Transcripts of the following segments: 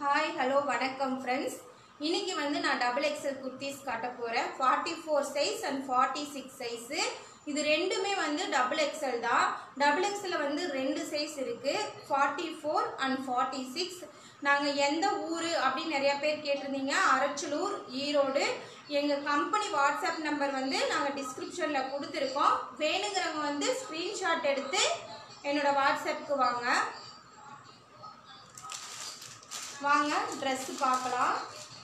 hi hello வணக்கம் friends இன்னைக்கு வந்து நான் டபுள் எக்ஸல் குர்த்திஸ் காட்ட போகிறேன் forty four size and forty six size இது ரெண்டுமே வந்து டபுள் எக்ஸல் தான் டபுள் எக்ஸலில் வந்து ரெண்டு சைஸ் இருக்குது forty four and forty six நாங்கள் எந்த ஊர் அப்படின்னு நிறைய பேர் கேட்டிருந்தீங்க அரச்சலூர் ஈரோடு எங்கள் கம்பெனி வாட்ஸ்அப் நம்பர் வந்து நாங்கள் டிஸ்கிரிப்ஷனில் கொடுத்துருக்கோம் வேணுங்கிறவங்க வந்து ஸ்க்ரீன்ஷாட் எடுத்து என்னோட வாட்ஸ்அப்புக்கு வாங்க வாங்க ட்ரெஸ் பார்க்கலாம்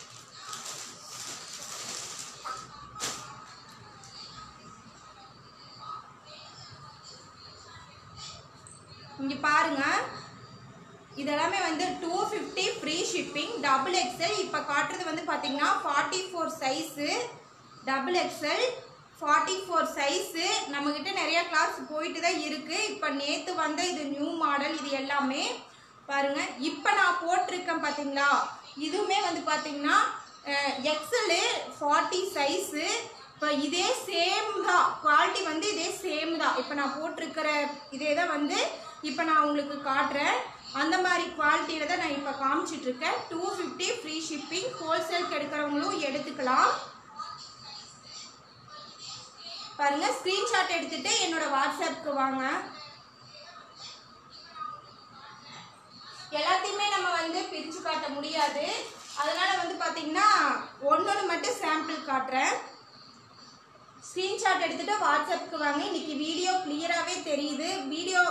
இங்க பாருங்க இதெல்லாமே வந்து two fifty free shipping double XL இப்போ காட்டுறது வந்து பார்த்தீங்கன்னா forty four size double XL forty four size நம்மக்கிட்ட நிறைய கிளாஸ் போயிட்டு தான் இருக்குது இப்போ நேற்று வந்த இது நியூ மாடல் இது எல்லாமே பாருங்க இப்போ நான் போட்டிருக்கேன் பார்த்தீங்களா இதுவுமே வந்து பார்த்தீங்கன்னா எக்ஸலு ஃபார்ட்டி சைஸு இப்போ இதே சேம் தான் குவாலிட்டி வந்து இதே சேம் தான் இப்போ நான் போட்டிருக்கிற இதே தான் வந்து இப்போ நான் உங்களுக்கு காட்டுறேன் அந்த மாதிரி குவாலிட்டியில் தான் நான் இப்போ காமிச்சிட்டு இருக்கேன் டூ ஃபிஃப்டி ஃப்ரீ ஷிப்பிங் ஹோல்சேலுக்கு எடுக்கிறவங்களும் எடுத்துக்கலாம் பாருங்க ஸ்க்ரீன்ஷாட் எடுத்துட்டு என்னோட வாட்ஸ்அப்புக்கு வாங்க எல்லாத்தையுமே நம்ம வந்து பிரிச்சு காட்ட முடியாது அதனால வந்து பாத்தீங்கன்னா ஒன்னொன்று மட்டும் சாம்பிள் காட்டுறேன் ஸ்க்ரீன்ஷாட் எடுத்துட்டு வாட்ஸ்அப்புக்கு வாங்க இன்னைக்கு வீடியோ கிளியராகவே தெரியுது வீடியோ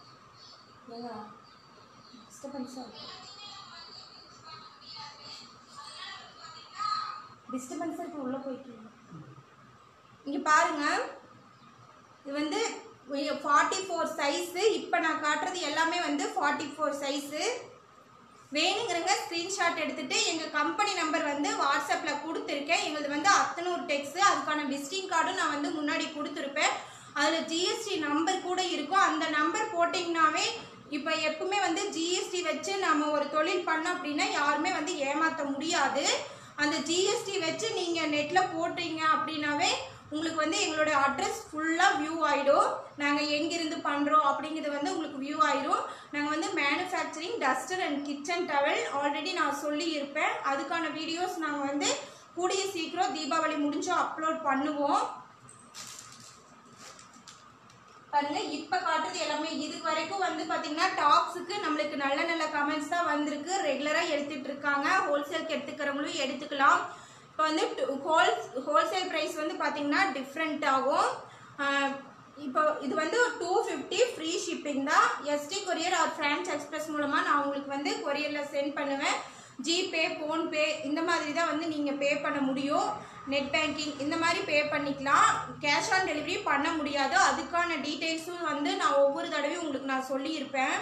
டிஸ்டர்பன்ஸாக இப்போ உள்ளே போயிட்டு இங்கே பாருங்க இது வந்து ஃபார்ட்டி ஃபோர் சைஸு இப்போ நான் காட்டுறது எல்லாமே வந்து ஃபார்ட்டி ஃபோர் சைஸு வேணுங்கிறங்க ஸ்க்ரீன்ஷாட் எடுத்துட்டு எங்கள் கம்பெனி நம்பர் வந்து வாட்ஸ்அப்பில் கொடுத்துருக்கேன் எங்களது வந்து அத்தனூர் டெக்ஸு அதுக்கான விசிட்டிங் கார்டும் நான் வந்து முன்னாடி கொடுத்துருப்பேன் அதில் ஜிஎஸ்டி நம்பர் கூட இருக்கும் அந்த நம்பர் போட்டிங்கனாவே இப்போ எப்பவுமே வந்து ஜிஎஸ்டி வச்சு நம்ம ஒரு தொழில் பண்ணோம் அப்படின்னா யாருமே வந்து ஏமாற்ற முடியாது அந்த ஜிஎஸ்டி வச்சு நீங்கள் நெட்டில் போட்டீங்க அப்படின்னாவே உங்களுக்கு வந்து எங்களோட அட்ரஸ் ஃபுல்லாக வியூ ஆகிடும் நாங்கள் எங்கிருந்து பண்ணுறோம் அப்படிங்கிறது வந்து உங்களுக்கு வியூ ஆயிடும் நாங்கள் வந்து manufacturing duster and kitchen towel already நான் சொல்லியிருப்பேன் அதுக்கான வீடியோஸ் நாங்கள் வந்து கூடிய சீக்கிரம் தீபாவளி முடிஞ்சு அப்லோட் பண்ணுவோம் பாருங்க இப்ப காட்டுறது எல்லாமே இதுக்கு வரைக்கும் வந்து பாத்தீங்கன்னா டாப்ஸுக்கு நம்மளுக்கு நல்ல நல்ல கமெண்ட்ஸ் தான் வந்திருக்கு ரெகுலரா எடுத்துட்டு இருக்காங்க ஹோல்சேலுக்கு எடுத்துக்கிறவங்களும் எடுத்துக்கலாம் இப்போ வந்து ஹோல் ஹோல்சேல் ப்ரைஸ் வந்து பார்த்தீங்கன்னா டிஃப்ரெண்ட் ஆகும் ஆஹ் இப்போ இது வந்து டூ ஃபிஃப்டி ஃப்ரீ ஷிப்பிங் தான் ST courier or Franch Express மூலமாக நான் உங்களுக்கு வந்து கொரியரில் சென்ட் பண்ணுவேன் ஜிபே ஃபோன்பே இந்த மாதிரி தான் வந்து நீங்கள் பே பண்ண முடியும் நெட் பேங்கிங் இந்த மாதிரி பே பண்ணிக்கலாம் கேஷ் ஆன் டெலிவரி பண்ண முடியாது அதுக்கான டீட்டெயில்ஸும் வந்து நான் ஒவ்வொரு தடவையும் உங்களுக்கு நான் சொல்லியிருப்பேன்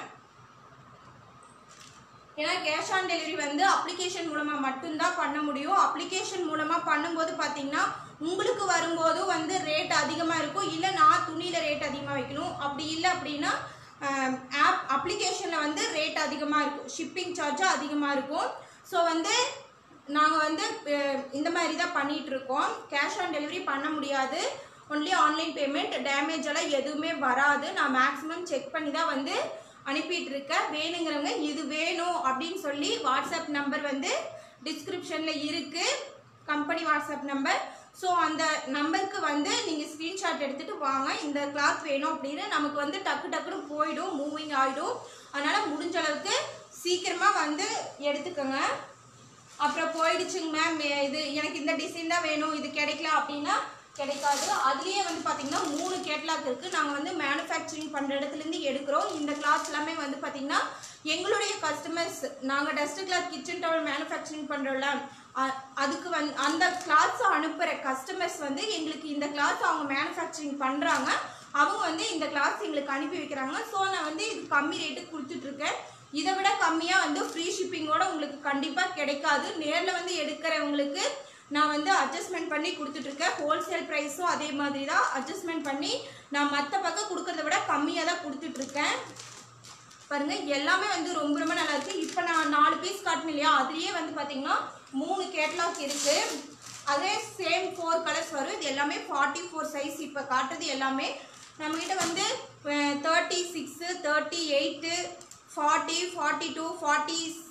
ஏன்னா கேஷ் ஆன் டெலிவரி வந்து அப்ளிகேஷன் மூலமாக மட்டும்தான் பண்ண முடியும் அப்ளிகேஷன் மூலமாக பண்ணும்போது பார்த்தீங்கன்னா உங்களுக்கு வரும்போதும் வந்து ரேட் அதிகமாக இருக்கும் இல்லை நான் துணியில் ரேட் அதிகமாக வைக்கணும் அப்படி இல்லை அப்படின்னா ஆப் அப்ளிகேஷனில் வந்து ரேட் அதிகமாக இருக்கும் ஷிப்பிங் சார்ஜும் அதிகமாக இருக்கும் ஸோ வந்து நாங்கள் வந்து அஹ், இந்த மாதிரி தான் பண்ணிட்டு இருக்கோம் கேஷ் ஆன் டெலிவரி பண்ண முடியாது ஒன்லி ஆன்லைன் பேமெண்ட் டேமேஜ் எல்லாம் எதுவுமே வராது நான் மேக்ஸிமம் செக் பண்ணி தான் வந்து அனுப்பிட்டு இருக்கேன் வேணுங்கிறவங்க இது வேணும் அப்படின்னு சொல்லி வாட்ஸ்அப் நம்பர் வந்து டிஸ்கிரிப்ஷனில் இருக்கு கம்பெனி வாட்ஸ்அப் நம்பர் ஸோ அந்த நம்பருக்கு வந்து நீங்கள் ஸ்க்ரீன்ஷாட் எடுத்துட்டு வாங்க இந்த கிளாத் வேணும் அப்படின்னு நமக்கு வந்து டக்கு டக்குன்னு போயிடும் மூவிங் ஆகிடும் அதனால் முடிஞ்ச அளவுக்கு சீக்கிரமாக வந்து எடுத்துக்கோங்க அப்புறம் போயிடுச்சுங்க மேம் இது எனக்கு இந்த டிசைன் தான் வேணும் இது கிடைக்கல அப்படின்னா கிடைக்காது அதுலேயே வந்து பார்த்தீங்கன்னா மூணு கேட்லாக் இருக்குது நாங்கள் வந்து மேனுஃபேக்சரிங் பண்ணுற இடத்துலேருந்து எடுக்கிறோம் இந்த கிளாத் எல்லாமே வந்து பார்த்தீங்கன்னா எங்களுடைய கஸ்டமர்ஸ் நாங்கள் dust cloth kitchen towel manufacturing பண்ணுறோம்ல அ- அதுக்கு வந்து அந்த கிளாத்ஸ் அனுப்புகிற கஸ்டமர்ஸ் வந்து எங்களுக்கு இந்த கிளாத் அவங்க மேனுஃபேக்சரிங் பண்ணுறாங்க அவங்க வந்து இந்த கிளாஸ் எங்களுக்கு அனுப்பி வைக்கிறாங்க ஸோ நான் வந்து இது கம்மி ரேட்டுக்கு கொடுத்துட்ருக்கேன் இதை விட கம்மியாக வந்து ஃப்ரீ ஷிப்பிங்கோட உங்களுக்கு கண்டிப்பாக கிடைக்காது நேரில் வந்து எடுக்கிறவங்களுக்கு நான் வந்து அட்ஜஸ்ட்மெண்ட் பண்ணி கொடுத்துட்ருக்கேன் ஹோல்சேல் ப்ரைஸும் அதே மாதிரி தான் அட்ஜஸ்ட்மெண்ட் பண்ணி நான் மற்ற பக்கம் கொடுக்கறத விட கம்மியாக தான் கொடுத்துட்ருக்கேன் பாருங்க எல்லாமே வந்து ரொம்ப ரொம்ப நல்லா இருக்கு இப்போ நான் நாலு பீஸ் காட்டினேன் இல்லையா அதுலயே வந்து பாத்தீங்கன்னா மூணு கேட்லாக் இருக்கு அதே சேம் ஃபோர் கலர்ஸ் வரும் இது எல்லாமே ஃபார்ட்டி ஃபோர் சைஸ் இப்போ காட்டுறது எல்லாமே நம்மகிட்ட வந்து thirty six thirty eight forty forty two forty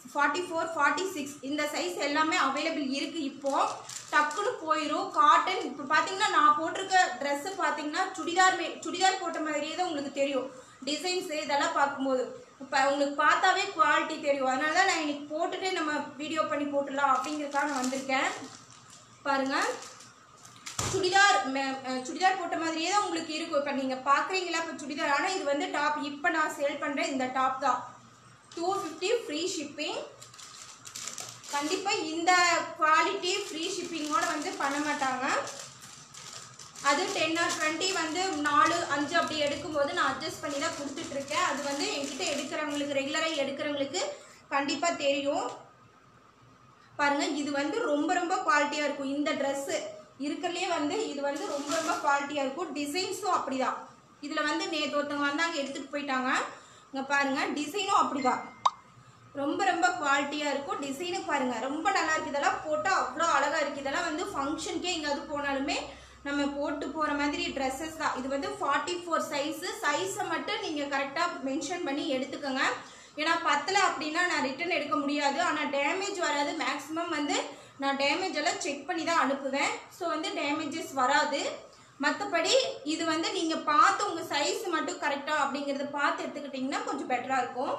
forty four forty six இந்த சைஸ் எல்லாமே அவைலபிள் இருக்குது இப்போ டக்குன்னு போயிடும் காட்டன் இப்போ பார்த்தீங்கன்னா நான் போட்டிருக்க ட்ரெஸ்ஸு பார்த்தீங்கன்னா சுடிதார் மே சுடிதார் போட்ட மாதிரியே தான் உங்களுக்கு தெரியும் டிசைன்ஸு இதெல்லாம் பார்க்கும்போது இப்போ உங்களுக்கு பார்த்தாவே குவாலிட்டி தெரியும் அதனால தான் நான் இன்னைக்கு போட்டுட்டு நம்ம வீடியோ பண்ணி போட்டுடலாம் அப்படிங்கிறதுக்காக நான் வந்திருக்கேன் பாருங்கள் சுடிதார் மே- அஹ் சுடிதார் போட்ட மாதிரியே தான் உங்களுக்கு இருக்கும் இப்போ நீங்கள் பார்க்குறீங்களா இப்போ சுடிதார் ஆனால் இது வந்து டாப் இப்போ நான் சேல் பண்ணுற இந்த டாப் தான் டூ ஃபிஃப்டி ஃப்ரீ ஷிப்பிங் கண்டிப்பாக இந்த குவாலிட்டி ஃப்ரீ ஷிப்பிங்கோட வந்து பண்ண மாட்டாங்க அது டென் ஆர் டுவெண்ட்டி வந்து நாலு அஞ்சு அப்படி எடுக்கும்போது நான் அட்ஜஸ்ட் பண்ணி தான் கொடுத்துட்ருக்கேன் அது வந்து என்கிட்ட எடுக்கிறவங்களுக்கு ரெகுலராக எடுக்கிறவங்களுக்கு கண்டிப்பாக தெரியும் பாருங்க இது வந்து ரொம்ப ரொம்ப குவாலிட்டியாக இருக்கும் இந்த ட்ரெஸ்ஸு இருக்கிறதுலே வந்து இது வந்து ரொம்ப ரொம்ப குவாலிட்டியாக இருக்கும் டிசைன்ஸும் அப்படிதான் இதில் வந்து நேற்று ஒருத்தவங்க வந்தாங்க எடுத்துகிட்டு போயிட்டாங்க இங்கே பாருங்க டிசைனும் அப்படிதான் ரொம்ப ரொம்ப குவாலிட்டியாக இருக்கும் டிசைனும் பாருங்க ரொம்ப நல்லா இருக்கு இதெல்லாம் போட்டால் அவ்வளோ அழகாக இருக்குது இதெல்லாம் வந்து ஃபங்க்ஷனுக்கே எங்கேயாவது போனாலுமே நம்ம போட்டு போகிற மாதிரி ட்ரெஸ்ஸஸ் தான் இது வந்து ஃபார்ட்டி ஃபோர் சைஸு சைஸை மட்டும் நீங்கள் கரெக்டாக மென்ஷன் பண்ணி எடுத்துக்கோங்க ஏன்னா பத்தலை அப்படின்னா நான் ரிட்டர்ன் எடுக்க முடியாது ஆனால் டேமேஜ் வராது மேக்ஸிமம் வந்து நான் டேமேஜ் எல்லாம் செக் பண்ணி தான் அனுப்புவேன் ஸோ வந்து டேமேஜஸ் வராது மற்றபடி இது வந்து நீங்கள் பார்த்து உங்கள் சைஸ் மட்டும் கரெக்டாக அப்படிங்கிறத பார்த்து எடுத்துக்கிட்டிங்கன்னா கொஞ்சம் பெட்டராக இருக்கும்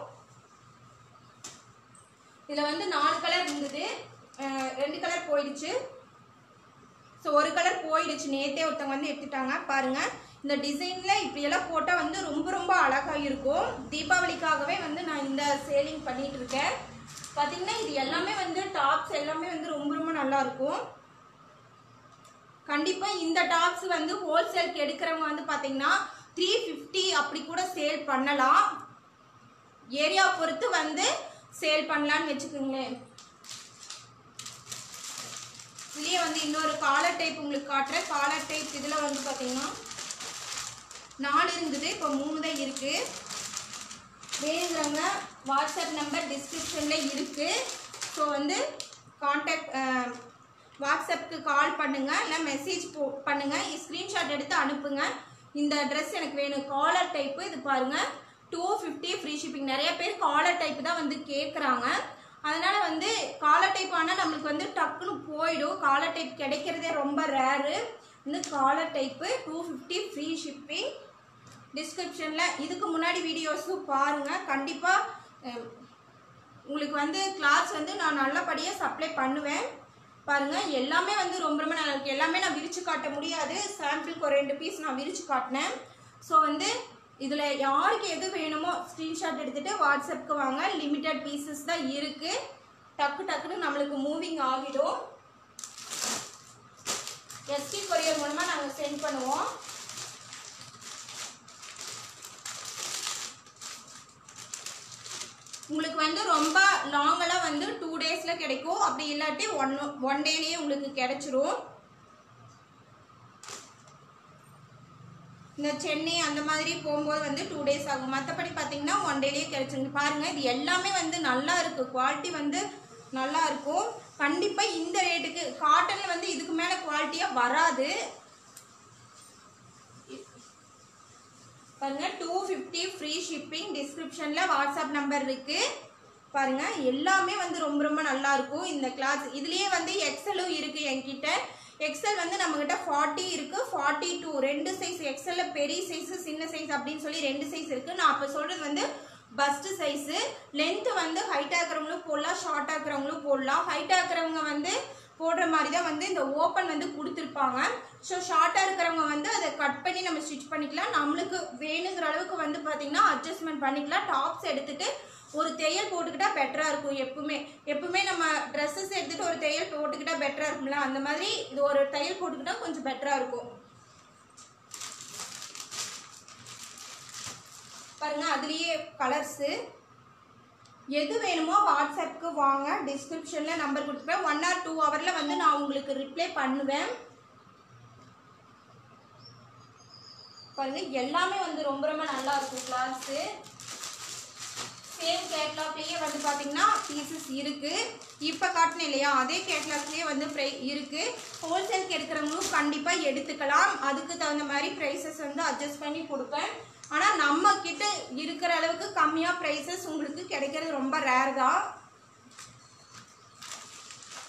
இதில் வந்து நாலு கலர் இருந்தது அஹ் ரெண்டு கலர் போயிடுச்சு ஸோ ஒரு கலர் போயிடுச்சு நேத்தே ஒருத்தவங்க வந்து எடுத்துட்டாங்க பாருங்க இந்த டிசைன்ல இப்படியெல்லாம் போட்டால் வந்து ரொம்ப ரொம்ப அழகா இருக்கும் தீபாவளிக்காகவே வந்து நான் இந்த சேலிங் பண்ணிட்டு இருக்கேன் பார்த்தீங்கன்னா இது எல்லாமே வந்து டாப்ஸ் எல்லாமே வந்து ரொம்ப ரொம்ப நல்லா இருக்கும் கண்டிப்பா இந்த டாப்ஸ் வந்து ஹோல்சேலுக்கு எடுக்கிறவங்க வந்து பார்த்தீங்கன்னா த்ரீ ஃபிஃப்டி அப்படி கூட சேல் பண்ணலாம் ஏரியா பொறுத்து வந்து சேல் பண்ணலான்னு வச்சுக்கோங்களேன் இதுலயே வந்து இன்னொரு காலர் டைப் உங்களுக்கு காட்டுறேன் காலர் டைப் இதில் வந்து பார்த்தீங்கன்னா நாலு இருந்தது இப்போ மூணு தான் இருக்கு வேணுங்கிறவங்க வாட்ஸ்அப் நம்பர் டிஸ்கிரிப்ஷனில் இருக்கு ஸோ வந்து காண்டாக்ட் வாட்ஸ்அப்புக்கு கால் பண்ணுங்க இல்லை மெசேஜ் போ பண்ணுங்க ஸ்க்ரீன்ஷாட் எடுத்து அனுப்புங்க இந்த ட்ரெஸ் எனக்கு வேணும் காலர் டைப்பு இது பாருங்க டூ ஃபிஃப்டி ஃப்ரீ ஷிப்பிங் நிறைய பேர் காலர் டைப் தான் வந்து கேட்குறாங்க அதனால வந்து காலர் டைப் ஆனால் நம்மளுக்கு வந்து டக்குன்னு போயிடும் காலர் டைப் கிடைக்கிறதே ரொம்ப ரேரு வந்து collar type two fifty free shipping டிஸ்கிரிப்ஷனில் இதுக்கு முன்னாடி வீடியோஸும் பாருங்கள் கண்டிப்பாக உங்களுக்கு வந்து கிளாத்ஸ் வந்து நான் நல்லபடியாக சப்ளை பண்ணுவேன் பாருங்கள் எல்லாமே வந்து ரொம்ப ரொம்ப நல்லா இருக்கு எல்லாமே நான் விரிச்சு காட்ட முடியாது சாம்பிளுக்கு ஒரு ரெண்டு பீஸ் நான் விரிச்சு காட்டினேன் ஸோ வந்து இதில் யாருக்கு எது வேணுமோ ஸ்க்ரீன்ஷாட் எடுத்துகிட்டு வாட்ஸ்அப்புக்கு வாங்க லிமிட்டட் பீசஸ் தான் இருக்குது டக்கு டக்குன்னு நம்மளுக்கு மூவிங் ஆகிடும் எஸ்டி கொரியர் மூலமாக நாங்கள் சென்ட் பண்ணுவோம் உங்களுக்கு வந்து ரொம்ப லாங்கெல்லாம் வந்து டூ டேஸில் கிடைக்கும் அப்படி இல்லாட்டி ஒன் ஒன் டேலேயே உங்களுக்கு கிடைச்சிரும் இந்த சென்னை அந்த மாதிரி போகும்போது வந்து டூ டேஸ் ஆகும் மற்றபடி பார்த்தீங்கன்னா ஒன் டேலேயே கிடைச்சிருங்க பாருங்க இது எல்லாமே வந்து நல்லா இருக்கு குவாலிட்டி வந்து நல்லா இருக்கும் கண்டிப்பாக இந்த ரேட்டுக்கு காட்டனில் வந்து இதுக்கு மேலே குவாலிட்டியாக வராது பாருங்க டூ ஃபிஃப்டி ஃப்ரீ ஷிப்பிங் டிஸ்கிரிப்ஷனில் வாட்ஸ்அப் நம்பர் இருக்கு பாருங்க எல்லாமே வந்து ரொம்ப ரொம்ப நல்லா இருக்கும் இந்த கிளாத் இதுலயே வந்து எக்ஸலும் இருக்கு என்கிட்ட எக்ஸல் வந்து நம்மகிட்ட ஃபார்ட்டி இருக்கு ஃபார்ட்டி டூ ரெண்டு சைஸ் எக்ஸல்ல பெரிய சைஸ் சின்ன சைஸ் அப்படின்னு சொல்லி ரெண்டு சைஸ் இருக்கு நான் அப்போ சொல்றது வந்து பஸ்ட் சைஸு லென்த் வந்து ஹைட்டாக இருக்கிறவங்களும் போடலாம் ஷார்ட்டாக இருக்கிறவங்களும் போடலாம் ஹைட்டாக இருக்கிறவங்க வந்து போடுற மாதிரி தான் வந்து இந்த ஓப்பன் வந்து கொடுத்துருப்பாங்க ஸோ ஷார்ட்டாக இருக்கிறவங்க வந்து அதை கட் பண்ணி நம்ம ஸ்டிச் பண்ணிக்கலாம் நம்மளுக்கு வேணுங்கிற அளவுக்கு வந்து பார்த்திங்கன்னா அட்ஜஸ்ட்மெண்ட் பண்ணிக்கலாம் டாப்ஸ் எடுத்துட்டு ஒரு தையல் போட்டுக்கிட்டா பெட்டராக இருக்கும் எப்பவுமே எப்பவுமே நம்ம ட்ரெஸ்ஸஸ் எடுத்துட்டு ஒரு தையல் போட்டுக்கிட்டா பெட்டராக இருக்கும்ல அந்த மாதிரி இது ஒரு தையல் போட்டுக்கிட்டா கொஞ்சம் பெட்டராக இருக்கும் பாருங்க அதுலேயே கலர்ஸு எது வேணுமோ வாட்ஸ்அப்புக்கு வாங்க டிஸ்கிரிப்ஷனில் நம்பர் கொடுத்துருப்பேன் ஒன் ஆர் டூ ஹவரில் வந்து நான் உங்களுக்கு ரிப்ளை பண்ணுவேன் பாருங்க எல்லாமே வந்து ரொம்ப ரொம்ப நல்லா இருக்கும் கிளாஸு சேம் கேட்லாக்லேயே வந்து பார்த்தீங்கன்னா பீசஸ் இருக்கு இப்போ காட்டினேன் இல்லையா அதே கேட்லாக்லேயே வந்து ப்ரை இருக்கு ஹோல்சேலுக்கு எடுக்கிறவங்களும் கண்டிப்பாக எடுத்துக்கலாம் அதுக்கு தகுந்த மாதிரி ப்ரைஸஸ் வந்து அட்ஜஸ்ட் பண்ணி கொடுப்பேன் ஆனால் நம்ம கிட்ட இருக்கிற அளவுக்கு கம்மியாக ப்ரைஸஸ் உங்களுக்கு கிடைக்கிறது ரொம்ப ரேர் தான்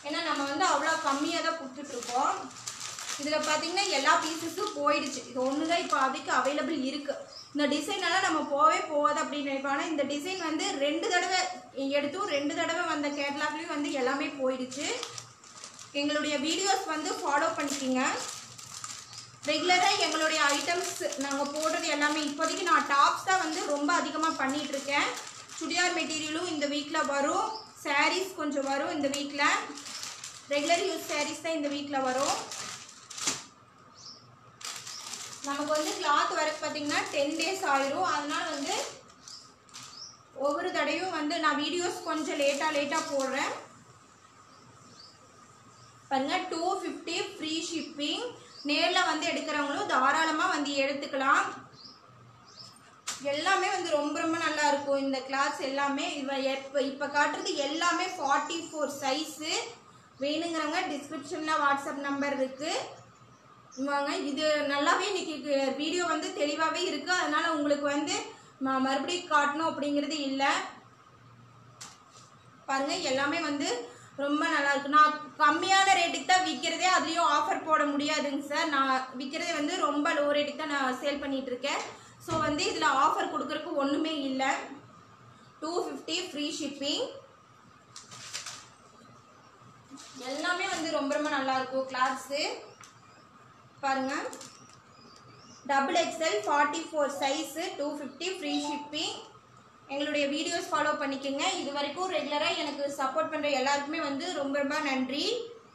ஏன்னா நம்ம வந்து அவ்வளோ கம்மியாக தான் கொடுத்துட்ருக்கோம் இதில் பார்த்தீங்கன்னா எல்லா பீசஸும் போயிடுச்சு இது ஒன்று தான் இப்போ அதுக்கு அவைலபிள் இருக்குது இந்த டிசைன் எல்லாம் நம்ம போவே போகாது அப்படின்னு நினைப்போம் ஆனால் இந்த டிசைன் வந்து ரெண்டு தடவை எடுத்தும் ரெண்டு தடவை வந்த கேட்லாக்லேயும் வந்து எல்லாமே போயிடுச்சு எங்களுடைய வீடியோஸ் வந்து ஃபாலோ பண்ணிக்கிங்க ரெகுலராக எங்களுடைய ஐட்டம்ஸ் நாங்கள் போடுறது எல்லாமே இப்போதைக்கு நான் டாப்ஸ் தான் வந்து ரொம்ப அதிகமாக பண்ணிட்டு இருக்கேன் சுடிதார் மெட்டீரியலும் இந்த வீக்கில் வரும் sarees கொஞ்சம் வரும் இந்த வீக்கில் ரெகுலர் யூஸ் sarees தான் இந்த வீக்கில் வரும் நமக்கு வந்து கிளாத் வரக்கு பார்த்தீங்கன்னா டென் டேஸ் ஆயிரும் அதனால வந்து ஒவ்வொரு தடையும் வந்து நான் வீடியோஸ் கொஞ்சம் லேட்டாக லேட்டாக போடுறேன் பாருங்க டூ ஃபிஃப்டி ஃப்ரீ ஷிப்பிங் நேரில் வந்து எடுக்கிறவங்களும் தாராளமாக வந்து எடுத்துக்கலாம் எல்லாமே வந்து ரொம்ப ரொம்ப நல்லா இருக்கும் இந்த கிளாஸ் எல்லாமே இவ எப்போ இப்போ காட்டுறது எல்லாமே ஃபார்ட்டி ஃபோர் சைஸு வேணுங்கிறவங்க டிஸ்கிரிப்ஷனில் வாட்ஸ்அப் நம்பர் இருக்குது வாங்க இது நல்லாவே இன்னைக்கு வீடியோ வந்து தெளிவாகவே இருக்குது அதனால உங்களுக்கு வந்து ம- மறுபடியும் காட்டணும் அப்படிங்கிறது இல்லை பாருங்க எல்லாமே வந்து ரொம்ப நல்லா இருக்கு நான் கம்மியான ரேட்டுக்கு தான் விற்கிறதே அதுலேயும் ஆஃபர் போட முடியாதுங்க சார் நான் விற்கிறதே வந்து ரொம்ப லோ ரேட்டுக்கு தான் நான் சேல் பண்ணிட்டு இருக்கேன் ஸோ வந்து இதில் ஆஃபர் கொடுக்கறதுக்கு ஒன்றுமே இல்லை டூ ஃபிஃப்டி ஃப்ரீ ஷிப்பிங் எல்லாமே வந்து ரொம்ப ரொம்ப நல்லா இருக்கும் கிளாத்ஸு பாருங்க double XL forty four size two fifty free shipping எங்களுடைய வீடியோஸ் ஃபாலோ பண்ணிக்கோங்க இது வரைக்கும் ரெகுலராக எனக்கு சப்போர்ட் பண்ணுற எல்லாருக்குமே வந்து ரொம்ப ரொம்ப நன்றி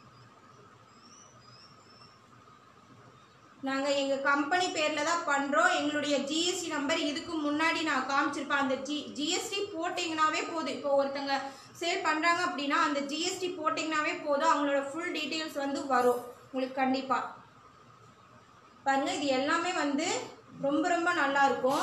நாங்கள் எங்கள் கம்பெனி பேரில் தான் பண்ணுறோம் எங்களுடைய ஜிஎஸ்டி நம்பர் இதுக்கு முன்னாடி நான் காமிச்சிருப்பேன் அந்த ஜி ஜிஎஸ்டி போட்டிங்கனாவே போதும் இப்போ ஒருத்தங்க சேல் பண்ணுறாங்க அப்படின்னா அந்த ஜிஎஸ்டி போட்டிங்கனாவே போதும் அவங்களோட ஃபுல் டீட்டெயில்ஸ் வந்து வரும் உங்களுக்கு கண்டிப்பாக பாருங்க இது எல்லாமே வந்து ரொம்ப ரொம்ப நல்லா இருக்கும்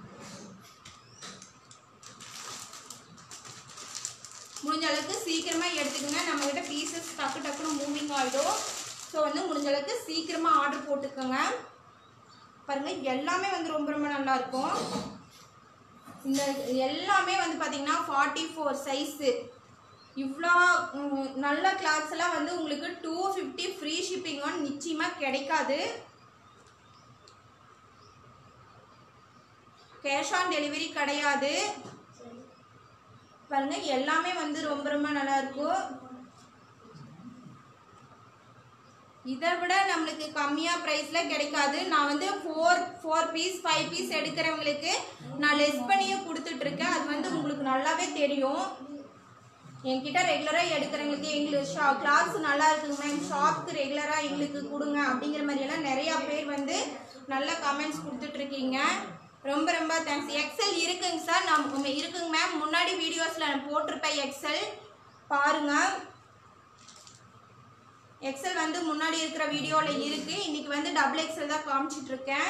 முடிஞ்ச அளவுக்கு சீக்கிரமா எடுத்துக்கங்க நம்ம கிட்ட பீசஸ் டக்கு டக்குன்னு மூவிங் ஆகிடும் ஸோ வந்து முடிஞ்ச அளவுக்கு சீக்கிரமா ஆர்டர் போட்டுக்கோங்க பாருங்க எல்லாமே வந்து ரொம்ப ரொம்ப நல்லா இருக்கும் இந்த எல்லாமே வந்து பார்த்தீங்கன்னா ஃபார்ட்டி ஃபோர் சைஸு இவ்வளோ ம், நல்ல கிளாத்ஸ் எல்லாம் வந்து உங்களுக்கு two fifty free shipping one நிச்சயமாக கிடைக்காது கேஷ் ஆன் டெலிவரி கிடையாது பாருங்க எல்லாமே வந்து ரொம்ப ரொம்ப நல்லா இருக்கும் இதை விட நம்மளுக்கு கம்மியா பிரைஸ்ல கிடைக்காது நான் வந்து four four piece five piece எடுக்கிறவங்களுக்கு நான் லெஸ் பண்ணியும் கொடுத்துட்டு இருக்கேன் அது வந்து உங்களுக்கு நல்லாவே தெரியும் என்கிட்ட ரெகுலராக எடுக்கிறவங்களுக்கு எங்களுக்கு ஷா கிளாஸ் நல்லா இருக்குங்க மேம் ஷாப்க்கு ரெகுலராக எங்களுக்கு கொடுங்க அப்படிங்கிற மாதிரி எல்லாம் நிறையா பேர் வந்து நல்ல கமெண்ட்ஸ் கொடுத்துட்ருக்கீங்க ரொம்ப ரொம்ப தேங்க்ஸ் எக்ஸல் இருக்குங்க சார் நான் உங்க இருக்குங்க மேம் முன்னாடி வீடியோஸில் நான் போட்டிருப்பேன் எக்ஸல் பாருங்கள் எக்ஸல் வந்து முன்னாடி இருக்கிற வீடியோவில் இருக்குது இன்னைக்கு வந்து டபுள் எக்ஸல் தான் காமிச்சிட்டு இருக்கேன்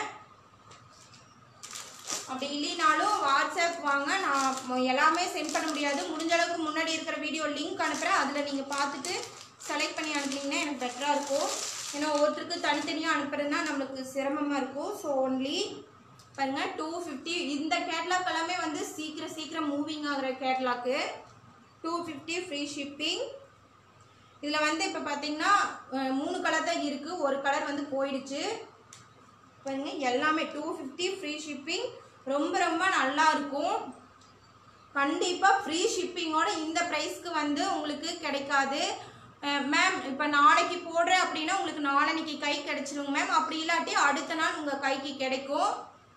அப்படி இல்லைனாலும் வாட்ஸ்அப் வாங்க நான் ம- எல்லாமே சென்ட் பண்ண முடியாது முடிஞ்ச அளவுக்கு முன்னாடி இருக்கிற வீடியோ லிங்க் அனுப்புகிறேன் அதில் நீங்கள் பார்த்துட்டு செலக்ட் பண்ணி அனுப்புனீங்கன்னா எனக்கு பெட்டராக இருக்கும் ஏன்னா ஒவ்வொருத்தருக்கு தனித்தனியாக அனுப்புறதுனா நம்மளுக்கு சிரமமாக இருக்கும் ஸோ ஒன்லி பாருங்க டூ ஃபிஃப்டி இந்த கேட்லாக் எல்லாமே வந்து சீக்கிரம் சீக்கிரம் மூவிங் ஆகுற கேட்லாக்கு டூ ஃபிஃப்டி ஃப்ரீ ஷிப்பிங் இதில் வந்து இப்போ பார்த்தீங்கன்னா அஹ், மூணு கலர் தான் இருக்குது ஒரு கலர் வந்து போயிடுச்சு பாருங்க எல்லாமே டூ ஃபிஃப்டி ஃப்ரீ ஷிப்பிங் ரொம்ப ரொம்ப நல்லா இருக்கும் கண்டிப்பாக ஃப்ரீ ஷிப்பிங்கோட இந்த ப்ரைஸ்க்கு வந்து உங்களுக்கு கிடைக்காது மேம் இப்போ நாளைக்கு போடுறேன் அப்படின்னா உங்களுக்கு நாளன்னைக்கு கை கிடைச்சிருங்க மேம் அப்படி இல்லாட்டி அடுத்த நாள் உங்கள் கைக்கு கிடைக்கும்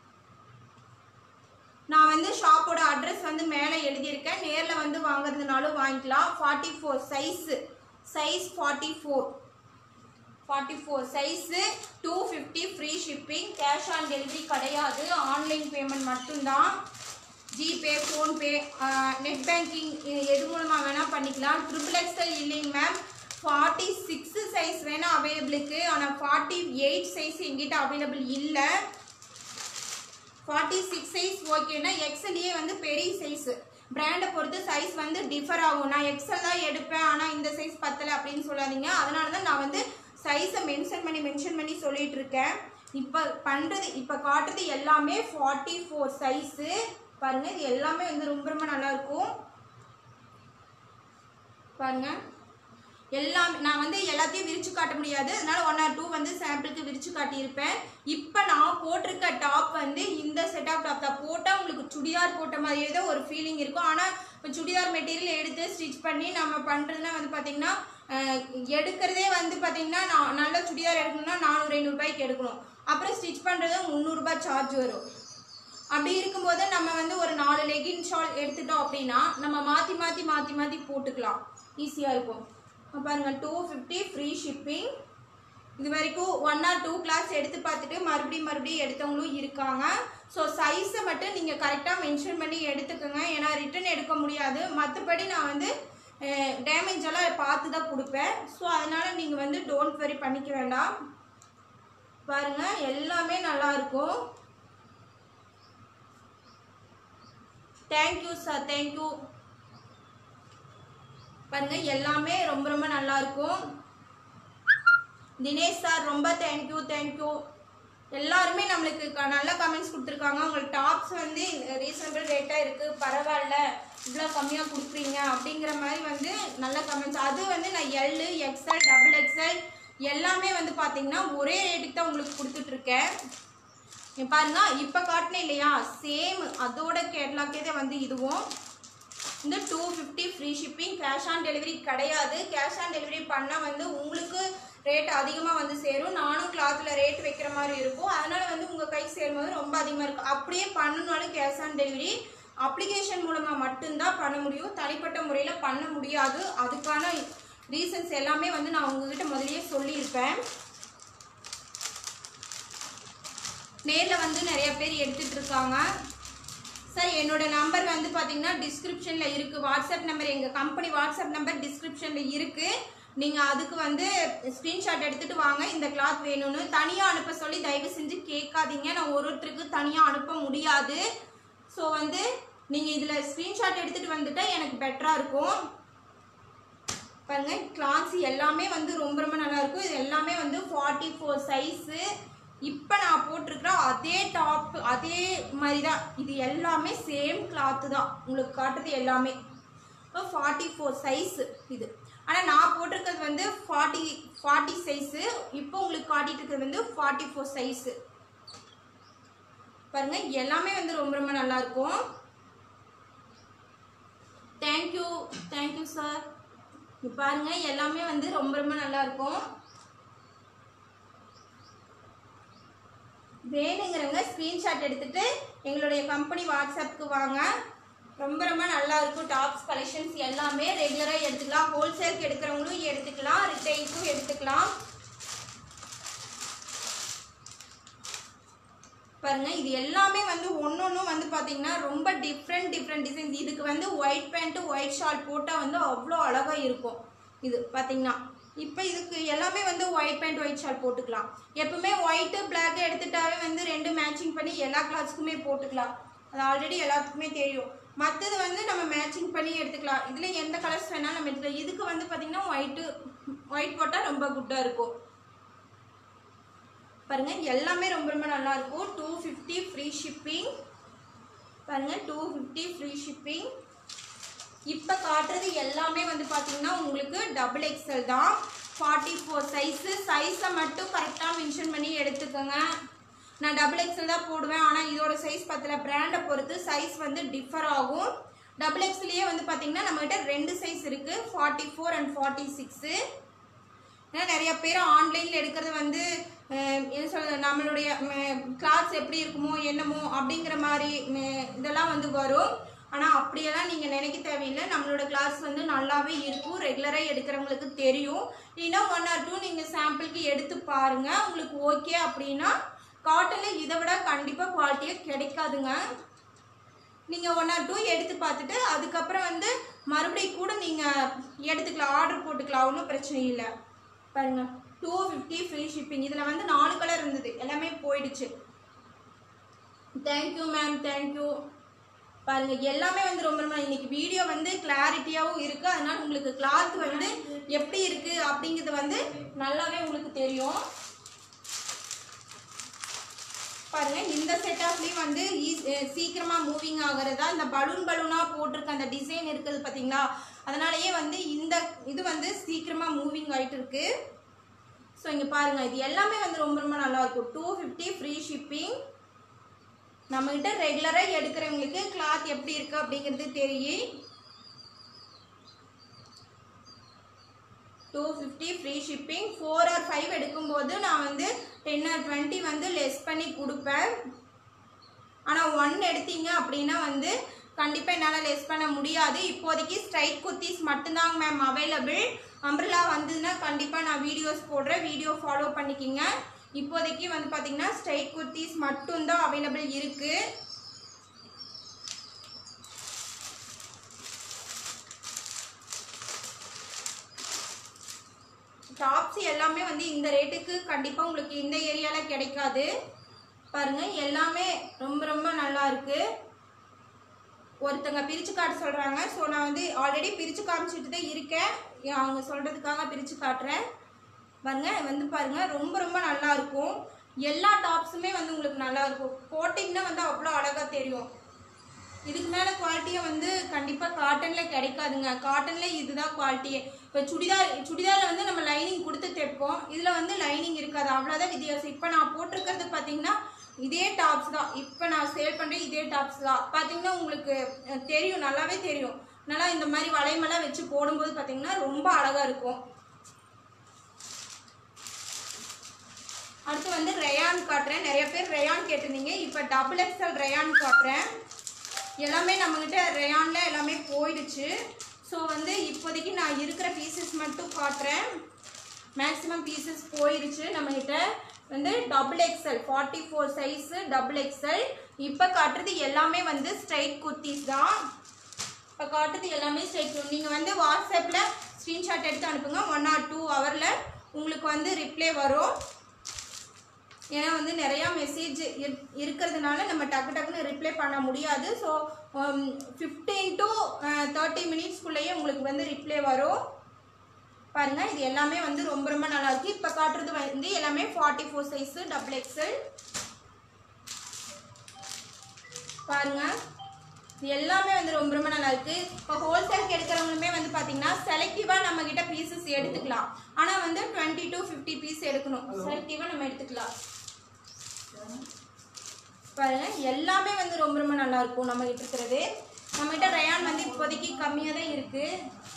நான் வந்து ஷாப்போட அட்ரஸ் வந்து மேலே எழுதியிருக்கேன் நேரில் வந்து வாங்குறதுனாலும் வாங்கிக்கலாம் forty four size size forty four forty four size two fifty free shipping cash on delivery கிடையாது ஆன்லைன் பேமெண்ட் மட்டும்தான் ஜிபே ஃபோன்பே நெட் பேங்கிங் எது மூலமாக வேணால் பண்ணிக்கலாம் ட்ரிபிள் எக்ஸ்எல் இல்லைங்க மேம் ஃபார்ட்டி சிக்ஸ் சைஸ் வேணால் அவைலபிளுக்கு ஆனால் ஃபார்ட்டி எயிட் சைஸ் எங்கிட்ட அவைலபிள் இல்லை ஃபார்ட்டி சிக்ஸ் சைஸ் ஓகேனா எக்ஸல்லையே வந்து பெரிய சைஸ் பிராண்டை பொறுத்து சைஸ் வந்து டிஃபர் ஆகும் நான் எக்ஸல் தான் எடுப்பேன் ஆனால் இந்த சைஸ் பத்தலை அப்படின்னு சொல்லாதீங்க அதனால தான் நான் வந்து சைஸை மென்ஷன் பண்ணி மென்ஷன் பண்ணி சொல்லிட்டு இருக்கேன் இப்போ பண்ணுறது இப்போ காட்டுறது எல்லாமே ஃபார்ட்டி ஃபோர் சைஸு பாருங்க இது எல்லாமே வந்து ரொம்ப ரொம்ப நல்லா இருக்கும் பாருங்க எல்லாம் நான் வந்து எல்லாத்தையும் விரிச்சு காட்ட முடியாது அதனால ஒன் ஆர் டூ வந்து சாம்பிளுக்கு விரிச்சு காட்டியிருப்பேன் இப்போ நான் போட்டிருக்க டாப் வந்து இந்த செட் ஆஃப் டாப் தான் போட்டால் உங்களுக்கு சுடிதார் போட்ட மாதிரியே தான் ஒரு ஃபீலிங் இருக்கும் ஆனால் இப்போ சுடிதார் மெட்டீரியல் எடுத்து ஸ்டிச் பண்ணி நம்ம பண்ணுறதுனா வந்து பார்த்தீங்கன்னா அஹ், எடுக்கிறதே வந்து பார்த்தீங்கன்னா நான் நல்ல சுடிதார் எடுக்கணும்னா நானூறு ஐநூறுபாய்க்கு எடுக்கணும் அப்புறம் ஸ்டிச் பண்ணுறது முந்நூறுரூபா சார்ஜ் வரும் அப்படி இருக்கும்போது நம்ம வந்து ஒரு நாலு லெகின் ஷால் எடுத்துட்டோம் அப்படின்னா நம்ம மாற்றி மாற்றி மாற்றி மாற்றி போட்டுக்கலாம் ஈஸியாக இருக்கும் அப்ப பாருங்க டூ ஃபிஃப்டி ஃப்ரீ ஷிப்பிங் இது வரைக்கும் ஒன் ஆர் டூ கிளாஸ் எடுத்து பார்த்துட்டு மறுபடியும் மறுபடியும் எடுத்தவங்களும் இருக்காங்க ஸோ சைஸை மட்டும் நீங்கள் கரெக்டாக மென்ஷன் பண்ணி எடுத்துக்கோங்க ஏன்னா ரிட்டர்ன் எடுக்க முடியாது மற்றபடி நான் வந்து டேமேஜ் எல்லாம் பார்த்து தான் கொடுப்பேன் ஸோ அதனால் நீங்கள் வந்து டோன்ட் வெரி பண்ணிக்க வேண்டாம் பாருங்க எல்லாமே நல்லா இருக்கும் தேங்க்யூ சார் தேங்க்யூ பாருங்க எல்லாமே ரொம்ப ரொம்ப நல்லா இருக்கும் தினேஷ் சார் ரொம்ப தேங்க்யூ தேங்க்யூ எல்லாருமே நம்மளுக்கு க- நல்ல கமெண்ட்ஸ் கொடுத்துருக்காங்க உங்களுக்கு டாப்ஸ் வந்து ரீசனபிள் ரேட்டாக இருக்குது பரவாயில்ல இவ்வளோ கம்மியாக கொடுக்குறீங்க அப்படிங்கிற மாதிரி வந்து நல்ல கமெண்ட்ஸ் அது வந்து நான் எல்லு எக்ஸ்எல் டபுள் எக்ஸ்எல் எல்லாமே வந்து பார்த்தீங்கன்னா ஒரே ரேட்டுக்கு தான் உங்களுக்கு கொடுத்துட்ருக்கேன் இங்க பாருங்க இப்போ காட்டினேன் இல்லையா சேம் அதோட கேட்லாக்கே தான் வந்து இதுவும் இந்த two fifty free shipping cash on delivery கிடையாது கேஷ் ஆன் டெலிவரி பண்ணால் வந்து உங்களுக்கு ரேட் அதிகமாக வந்து சேரும் நானும் கிளாத்தில் ரேட் வைக்கிற மாதிரி இருக்கும் அதனால வந்து உங்கள் கை சேரும்போது ரொம்ப அதிகமாக இருக்கும் அப்படியே பண்ணணும்னாலும் கேஷ் ஆன் டெலிவரி அப்ளிகேஷன் மூலமாக மட்டும்தான் பண்ண முடியும் தனிப்பட்ட முறையில் பண்ண முடியாது அதுக்கான ரீசன்ஸ் எல்லாமே வந்து நான் உங்ககிட்ட முதல்லயே சொல்லியிருப்பேன் நேரில் வந்து நிறைய பேர் எடுத்துட்டு இருக்காங்க சார் என்னோட நம்பர் வந்து பார்த்தீங்கன்னா டிஸ்கிரிப்ஷனில் இருக்குது வாட்ஸ்அப் நம்பர் எங்கள் கம்பெனி வாட்ஸ்அப் நம்பர் டிஸ்கிரிப்ஷனில் இருக்குது நீங்கள் அதுக்கு வந்து ஸ்க்ரீன்ஷாட் எடுத்துகிட்டு வாங்க இந்த கிளாத் வேணும்னு தனியாக அனுப்ப சொல்லி தயவு செஞ்சு கேட்காதீங்க நான் ஒரு ஒருத்தருக்கு தனியாக அனுப்ப முடியாது ஸோ வந்து நீங்கள் இதில் ஸ்க்ரீன்ஷாட் எடுத்துகிட்டு வந்துட்டால் எனக்கு பெட்டராக இருக்கும் பாருங்க கிளாத்ஸ் எல்லாமே வந்து ரொம்ப ரொம்ப நல்லா இருக்கும் இது எல்லாமே வந்து ஃபார்ட்டி ஃபோர் சைஸு இப்போ நான் போட்டிருக்கிற அதே டாப் அதே மாதிரி தான் இது எல்லாமே சேம் கிளாத்து தான் உங்களுக்கு காட்டுறது எல்லாமே இப்போ ஃபார்ட்டி ஃபோர் சைஸு இது ஆனால் நான் போட்டிருக்கிறது வந்து ஃபார்ட்டி ஃபார்ட்டி சைஸு இப்போ உங்களுக்கு காட்டிட்டு இருக்கிறது வந்து ஃபார்ட்டி ஃபோர் சைஸு பாருங்க எல்லாமே வந்து ரொம்ப ரொம்ப நல்லா இருக்கும் தேங்க்யூ தேங்க்யூ சார் இங்க பாருங்க எல்லாமே வந்து ரொம்ப ரொம்ப நல்லா இருக்கும் வேணுங்கிறவங்க ஸ்க்ரீன்ஷாட் எடுத்துட்டு எங்களுடைய கம்பெனி வாட்ஸ்அப்புக்கு வாங்க ரொம்ப ரொம்ப நல்லா இருக்கும் டாப்ஸ் கலெக்ஷன்ஸ் எல்லாமே ரெகுலராக எடுத்துக்கலாம் ஹோல்சேலுக்கு எடுக்கிறவங்களும் எடுத்துக்கலாம் ரிட்டைலுக்கும் எடுத்துக்கலாம் பாருங்க இது எல்லாமே வந்து ஒன்னொன்னும் வந்து பாத்தீங்கன்னா ரொம்ப டிஃப்ரெண்ட் டிஃப்ரெண்ட் டிசைன்ஸ் இதுக்கு வந்து ஒயிட் பேண்ட் ஒயிட் ஷால் போட்டால் வந்து அவ்வளோ அழகா இருக்கும் இது பாத்தீங்கன்னா இப்போ இதுக்கு எல்லாமே வந்து ஒயிட் பேண்ட் ஒயிட் ஷால் போட்டுக்கலாம் எப்பவுமே ஒயிட்டு பிளாக் எடுத்துட்டாவே வந்து ரெண்டு மேட்சிங் பண்ணி எல்லா கிளாஸ்க்குமே போட்டுக்கலாம் அது ஆல்ரெடி எல்லாத்துக்குமே தெரியும் மற்றது வந்து நம்ம மேட்சிங் பண்ணி எடுத்துக்கலாம் இதில் எந்த கலர்ஸ் வேணாலும் நம்ம எடுத்துக்கலாம் இதுக்கு வந்து பார்த்தீங்கன்னா ஒயிட்டு ஒயிட் போட்டால் ரொம்ப குட்டாக இருக்கும் பாருங்க எல்லாமே ரொம்ப ரொம்ப நல்லா இருக்கும் டூ ஃபிஃப்டி ஃப்ரீ ஷிப்பிங் பாருங்க டூ ஃபிஃப்டி ஃப்ரீ ஷிப்பிங் இப்போ காட்டுறது எல்லாமே வந்து பார்த்தீங்கன்னா உங்களுக்கு டபுள் எக்ஸல் தான் ஃபார்ட்டி ஃபோர் சைஸு சைஸை மட்டும் கரெக்டாக மென்ஷன் பண்ணி எடுத்துக்கோங்க நான் டபுள் எக்ஸல் தான் போடுவேன் ஆனால் இதோட சைஸ் பத்தில் பிராண்டை பொறுத்து சைஸ் வந்து டிஃபர் ஆகும் டபுள் எக்ஸ்லேயே வந்து பார்த்தீங்கன்னா நம்மகிட்ட ரெண்டு சைஸ் இருக்குது forty four and forty six ஏன்னா நிறைய பேர் ஆன்லைனில் எடுக்கிறது வந்து அஹ், என்ன சொல்றது நம்மளுடைய கிளாஸ் எப்படி இருக்குமோ என்னமோ அப்படிங்கிற மாதிரி ம- இதெல்லாம் வந்து வரும் ஆனால் அப்படியெல்லாம் நீங்கள் நினைக்க தேவையில்லை நம்மளோட கிளாஸ் வந்து நல்லாவே இருக்கும் ரெகுலராக எடுக்கிறவங்களுக்கு தெரியும் இல்லைன்னா ஒன் ஆர் டூ நீங்கள் சாம்பிளுக்கு எடுத்து பாருங்கள் உங்களுக்கு ஓகே அப்படின்னா காட்டனில் இதை விட கண்டிப்பாக குவாலிட்டியாக கிடைக்காதுங்க நீங்கள் ஒன் ஆர் டூ எடுத்து பார்த்துட்டு அதுக்கப்புறம் வந்து மறுபடியும் கூட நீங்கள் எடுத்துக்கலாம் ஆர்டர் போட்டுக்கலாம் ஒன்றும் பிரச்சனை இல்லை பாருங்க டூ ஃபிஃப்டி ஃப்ரீ ஷிப்பிங் இதில் வந்து நாலு கலர் இருந்தது எல்லாமே போயிடுச்சு தேங்க்யூ மேம் தேங்க்யூ பாருங்க எல்லாமே வந்து ரொம்ப ரொம்ப இன்னைக்கு வீடியோ வந்து கிளாரிட்டியாகவும் இருக்கு அதனால உங்களுக்கு கிளாத் வந்து எப்படி இருக்கு அப்படிங்கிறது வந்து நல்லாவே உங்களுக்கு தெரியும் பாருங்க இந்த செட்டப்லயும் வந்து ஈஸ்- அஹ் சீக்கிரமா மூவிங் ஆகுறதா இந்த பலூன் பலூனா போட்டிருக்க அந்த டிசைன் இருக்குது பாத்தீங்களா அதனாலயே வந்து இந்த இது வந்து சீக்கிரமாக மூவிங் ஆகிட்டு இருக்கு ஸோ இங்கே பாருங்கள் இது எல்லாமே வந்து ரொம்ப ரொம்ப நல்லா இருக்கும் டூ ஃபிஃப்டி ஃப்ரீ ஷிப்பிங் நம்மகிட்ட ரெகுலராக எடுக்கிறவங்களுக்கு கிளாத் எப்படி இருக்கு அப்படிங்கிறது தெரியும் two fifty free shipping four or five எடுக்கும்போது நான் வந்து டென் ஆர் டுவெண்ட்டி வந்து லெஸ் பண்ணி கொடுப்பேன் ஆனால் ஒன் எடுத்தீங்க அப்படின்னா வந்து கண்டிப்பாக என்னால் லெஸ் பண்ண முடியாது இப்போதைக்கு ஸ்ட்ரைட் குர்த்திஸ் மட்டும்தாங்க மேம் அவைலபிள் அம்ப்ரலா வந்ததுன்னா கண்டிப்பாக நான் வீடியோஸ் போடுறேன் வீடியோ ஃபாலோ பண்ணிக்கிங்க இப்போதைக்கு வந்து பார்த்தீங்கன்னா ஸ்ட்ரைட் குர்த்திஸ் மட்டும்தான் அவைலபிள் இருக்குது டாப்ஸ் எல்லாமே வந்து இந்த ரேட்டுக்கு கண்டிப்பாக உங்களுக்கு இந்த ஏரியாவில் கிடைக்காது பாருங்க எல்லாமே ரொம்ப ரொம்ப நல்லா இருக்கு ஒருத்தங்க பிரித்து காட்ட சொல்கிறாங்க ஸோ நான் வந்து ஆல்ரெடி பிரித்து காமிச்சிட்டு தான் இருக்கேன் ஏன் அவங்க சொல்கிறதுக்காக பிரித்து காட்டுறேன் பாருங்க வந்து பாருங்க ரொம்ப ரொம்ப நல்லா இருக்கும் எல்லா டாப்ஸுமே வந்து உங்களுக்கு நல்லா இருக்கும் போட்டிங்கன்னா வந்து அவ்வளோ அழகாக தெரியும் இதுக்கு மேலே குவாலிட்டியை வந்து கண்டிப்பாக காட்டனில் கிடைக்காதுங்க காட்டனில் இதுதான் குவாலிட்டியே இப்போ சுடிதார் சுடிதாரில் வந்து நம்ம லைனிங் கொடுத்து தைப்போம் இதில் வந்து லைனிங் இருக்காது அவ்வளோதான் வித்தியாசம் இப்போ நான் போட்டிருக்கிறது பார்த்தீங்கன்னா இதே டாப்ஸ் தான் இப்போ நான் சேல் பண்ணுறேன் இதே டாப்ஸ் தான் பார்த்தீங்கன்னா உங்களுக்கு அஹ், தெரியும் நல்லாவே தெரியும் நல்லா இந்த மாதிரி வளையமெல்லாம் வச்சு போடும்போது பார்த்தீங்கன்னா ரொம்ப அழகாக இருக்கும் அடுத்து வந்து ரேயான் காட்டுறேன் நிறைய பேர் ரேயான் கேட்டிருந்தீங்க இப்போ டபுள் எக்ஸ்எல் ரேயான் காட்டுறேன் எல்லாமே நம்மக்கிட்ட ரேயானில் எல்லாமே போயிடுச்சு ஸோ வந்து இப்போதைக்கு நான் இருக்கிற பீசஸ் மட்டும் காட்டுறேன் மேக்ஸிமம் பீசஸ் போயிடுச்சு நம்மக்கிட்ட வந்து double XL forty four size double XL இப்போ காட்டுறது எல்லாமே வந்து ஸ்ட்ரைட் குர்த்திஸ் தான் இப்போ காட்டுறது எல்லாமே ஸ்ட்ரைட் நீங்கள் வந்து வாட்ஸ்அப்பில் ஸ்க்ரீன்ஷாட் எடுத்து அனுப்புங்க ஒன் ஆர் டூ ஹவரில் உங்களுக்கு வந்து ரிப்ளை வரும் ஏன்னா வந்து நிறையா மெசேஜ் இருக்கிறதுனால நம்ம டக்கு டக்குன்னு ரிப்ளை பண்ண முடியாது ஸோ ஃபிஃப்டீன் டு தேர்ட்டி மினிட்ஸ்க்குள்ளேயே உங்களுக்கு வந்து ரிப்ளை வரும் பாருங்க இது எல்லாமே வந்து ரொம்ப ரொம்ப நல்லா இருக்கு இப்போ காட்டுறது வந்து எல்லாமே forty four size double XL பாருங்க இது எல்லாமே வந்து ரொம்ப ரொம்ப நல்லா இருக்கு இப்போ ஹோல்சேலுக்கு எடுக்கிறவங்களுமே வந்து பார்த்தீங்கன்னா செலக்டிவாக நம்ம கிட்ட பீசஸ் எடுத்துக்கலாம் ஆனால் வந்து டுவெண்ட்டி டு ஃபிஃப்டி பீஸ் எடுக்கணும் செலக்டிவாக நம்ம எடுத்துக்கலாம் பாருங்க எல்லாமே வந்து ரொம்ப ரொம்ப நல்லா இருக்கும் நம்ம கிட்ட இருக்கிறது நம்ம கிட்ட ரயான் வந்து இப்போதைக்கு கம்மியாக தான் இருக்கு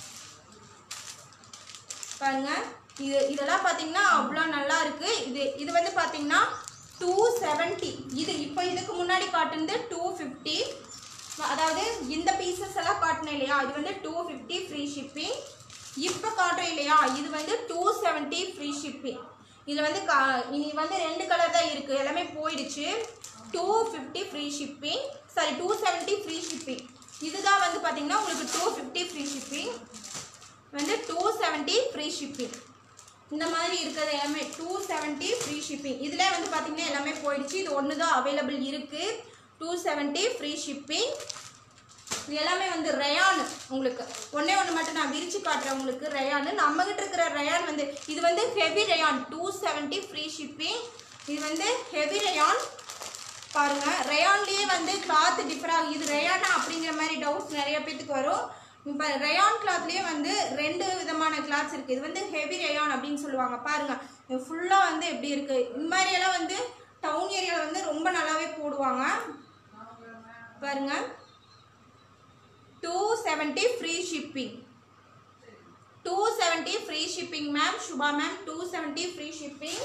பாருங்க இது இதெல்லாம் பார்த்தீங்கன்னா அவ்வளோ நல்லா இருக்கு இது இது வந்து பார்த்தீங்கன்னா டூ செவன்ட்டி இது இப்போ இதுக்கு முன்னாடி காட்டுனது டூ ஃபிஃப்டி அதாவது இந்த பீசஸ் எல்லாம் காட்டினேன் இல்லையா இது வந்து டூ ஃபிஃப்டி ஃப்ரீ ஷிப்பிங் இப்போ காட்டுறேன் இல்லையா இது வந்து டூ செவன்ட்டி ஃப்ரீ ஷிப்பிங் இதில் வந்து கா இனி வந்து ரெண்டு கலர் தான் இருக்குது எல்லாமே போயிடுச்சு two fifty free shipping sorry two seventy free shipping இதுதான் வந்து பார்த்தீங்கன்னா உங்களுக்கு டூ ஃபிஃப்டி ஃப்ரீ ஷிப்பிங் வந்து டூ செவன்ட்டி ஃப்ரீ ஷிப்பிங் இந்த மாதிரி இருக்கிறது எல்லாமே டூ செவன்ட்டி ஃப்ரீ ஷிப்பிங் இதில் வந்து பார்த்தீங்கன்னா எல்லாமே போயிடுச்சு இது ஒன்று தான் அவைலபிள் இருக்குது டூ செவன்ட்டி ஃப்ரீ ஷிப்பிங் இது எல்லாமே வந்து ரயான் உங்களுக்கு ஒண்ணே ஒன்று மட்டும் நான் விரிச்சு காட்டுறேன் உங்களுக்கு ரயான் நம்மகிட்ட இருக்கிற ரயான் வந்து இது வந்து heavy rayon two seventy free shipping இது வந்து ஹெவி ரயான் பாருங்க ரயான்லயே வந்து கிளாத் டிஃபர் ஆகும் இது ரயானா அப்படிங்கிற மாதிரி டவுட்ஸ் நிறைய பேத்துக்கு வரும் இப்போ ரயான் கிளாத்லேயே வந்து ரெண்டு விதமான கிளாத்ஸ் இருக்குது இது வந்து ஹெவி ரயான் அப்படின்னு சொல்லுவாங்க பாருங்க இது ஃபுல்லாக வந்து எப்படி இருக்குது இந்த மாதிரியெல்லாம் வந்து டவுன் ஏரியாவில் வந்து ரொம்ப நல்லாவே போடுவாங்க பாருங்க two seventy free shipping two seventy free shipping ma'am Subha ma'am two seventy free shipping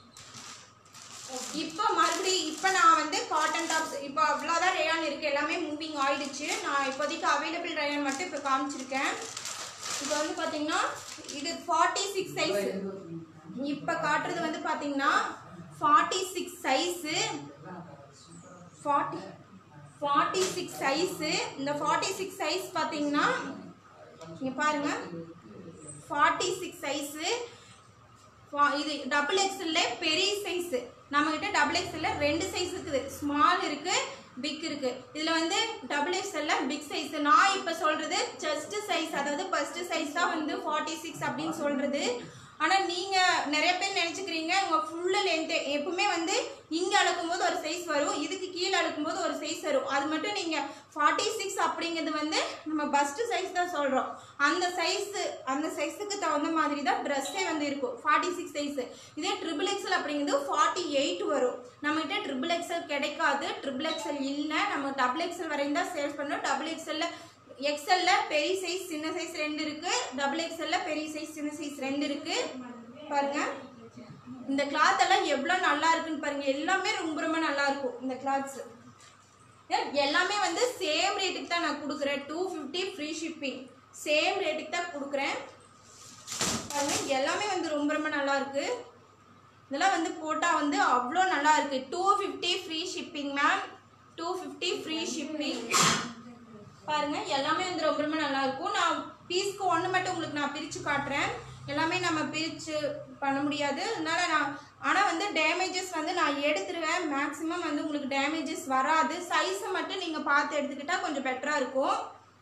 இப்போ மறுபடியும் இப்போ நான் வந்து காட்டன் டாப்ஸ் இப்போ அவ்வளோதான் ரேயான் இருக்குது எல்லாமே மூவிங் ஆயிடுச்சு நான் இப்போதைக்கு அவைலபிள் ரேயான் மட்டும் இப்போ காமிச்சிருக்கேன் இப்போ வந்து பார்த்தீங்கன்னா இது ஃபார்ட்டி சிக்ஸ் சைஸ் இப்போ காட்டுறது வந்து பார்த்தீங்கன்னா forty six size forty forty six size இந்த ஃபார்ட்டி சிக்ஸ் சைஸ் பார்த்தீங்கன்னா இங்கே பாருங்க ஃபார்ட்டி சிக்ஸ் சைஸு இது டபுள் எக்ஸ்எல்ல பெரிய சைஸ் நம்ம கிட்ட டபுள் எக்ஸ்எல்ல ரெண்டு சைஸ் இருக்குது ஸ்மால் இருக்கு பிக் இருக்கு இதுல வந்து டபுள் எக்ஸ்எல்ல பிக் சைஸ் நான் இப்ப சொல்றது செஸ்ட் சைஸ் அதாவது ஃபர்ஸ்ட் சைஸ் தான் வந்து ஃபார்ட்டி சிக்ஸ் அப்படின்னு சொல்றது ஆனால் நீங்கள் நிறைய பேர் நினச்சிக்கிறீங்க உங்கள் ஃபுல்லு லென்த்து எப்பவுமே வந்து இங்கே அளக்கும்போது ஒரு சைஸ் வரும் இதுக்கு கீழே அளக்கும்போது ஒரு சைஸ் வரும் அது மட்டும் நீங்கள் ஃபார்ட்டி சிக்ஸ் அப்படிங்கிறது வந்து நம்ம பஸ்ட்டு சைஸ் தான் சொல்கிறோம் அந்த சைஸு அந்த சைஸுக்கு தகுந்த மாதிரி தான் ட்ரெஸ்ஸே வந்து இருக்கும் ஃபார்ட்டி சிக்ஸ் சைஸு இதே ட்ரிபிள் எக்ஸல் அப்படிங்கிறது ஃபார்ட்டி எயிட் வரும் நம்மகிட்ட ட்ரிபிள் எக்ஸல் கிடைக்காது ட்ரிபிள் எக்ஸல் இல்லை நம்ம டபுள் எக்ஸல் வரையும் தான் சேல்ஸ் பண்ணோம் டபுள் எக்ஸல்ல எக்ஸல்ல பெரிய சைஸ் சின்ன சைஸ் ரெண்டு இருக்கு டபுள் எக்ஸல்ல பெரிய சைஸ் சின்ன சைஸ் ரெண்டு இருக்கு பாருங்க இந்த கிளாத் எல்லாம் எவ்வளோ நல்லா இருக்குன்னு பாருங்க எல்லாமே ரொம்ப ரொம்ப நல்லா இருக்கும் இந்த கிளாத்ஸ் எல்லாமே வந்து சேம் ரேட்டுக்கு தான் நான் கொடுக்குறேன் two fifty free shipping same ரேட்டுக்கு தான் கொடுக்குறேன் பாருங்க எல்லாமே வந்து ரொம்ப ரொம்ப நல்லா இருக்கு இதெல்லாம் வந்து போட்டால் வந்து அவ்வளோ நல்லா இருக்கு two fifty free shipping ma'am two fifty free shipping பாருங்க எல்லாமே வந்து ரொம்ப ரொம்ப நல்லா இருக்கும் நான் பீஸ்க்கு ஒன்று மட்டும் உங்களுக்கு நான் பிரித்து காட்டுறேன் எல்லாமே நம்ம பிரித்து பண்ண முடியாது அதனால நான் ஆனால் வந்து டேமேஜஸ் வந்து நான் எடுத்துருவேன் மேக்ஸிமம் வந்து உங்களுக்கு டேமேஜஸ் வராது சைஸை மட்டும் நீங்கள் பார்த்து எடுத்துக்கிட்டா கொஞ்சம் பெட்டராக இருக்கும்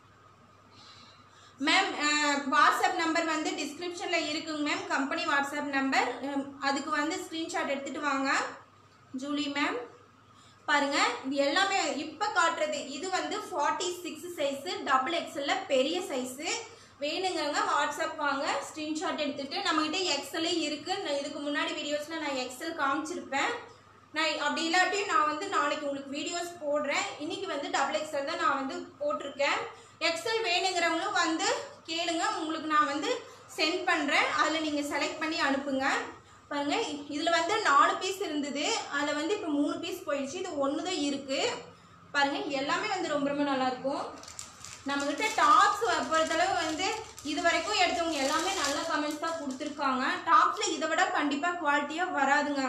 மேம் வாட்ஸ்அப் நம்பர் வந்து டிஸ்கிரிப்ஷனில் இருக்குங்க மேம் கம்பெனி வாட்ஸ்அப் நம்பர் அதுக்கு வந்து ஸ்க்ரீன்ஷாட் எடுத்துகிட்டு வாங்க ஜூலி மேம் பாருங்க இது எல்லாமே இப்போ காட்டுறது இது வந்து ஃபார்ட்டி சிக்ஸ் சைஸு டபுள் எக்ஸல்ல பெரிய சைஸு வேணுங்கிறவங்க வாட்ஸ்அப் வாங்க ஸ்க்ரீன்ஷாட் எடுத்துட்டு நம்மகிட்ட எக்ஸலே இருக்கு நான் இதுக்கு முன்னாடி வீடியோஸில் நான் எக்ஸல் காமிச்சிருப்பேன் நான் அப்படி இல்லாட்டியும் நான் வந்து நாளைக்கு உங்களுக்கு வீடியோஸ் போடுறேன் இன்னைக்கு வந்து டபுள் எக்ஸல் தான் நான் வந்து போட்டிருக்கேன் எக்ஸல் வேணுங்கிறவங்களும் வந்து கேளுங்க உங்களுக்கு நான் வந்து சென்ட் பண்ணுறேன் அதில் நீங்கள் செலக்ட் பண்ணி அனுப்புங்க பாருங்க இதில் வந்து நாலு பீஸ் இருந்தது அதில் வந்து இப்போ மூணு பீஸ் போயிடுச்சு இது ஒன்று தான் இருக்குது பாருங்க எல்லாமே வந்து ரொம்ப ரொம்ப நல்லா இருக்கும் நம்மக்கிட்ட டாப்ஸ் பொறுத்தளவு வந்து இது வரைக்கும் எடுத்தவங்க எல்லாமே நல்ல கமெண்ட்ஸ் தான் கொடுத்துருக்காங்க டாப்ஸில் இதை விட கண்டிப்பாக குவாலிட்டியாக வராதுங்க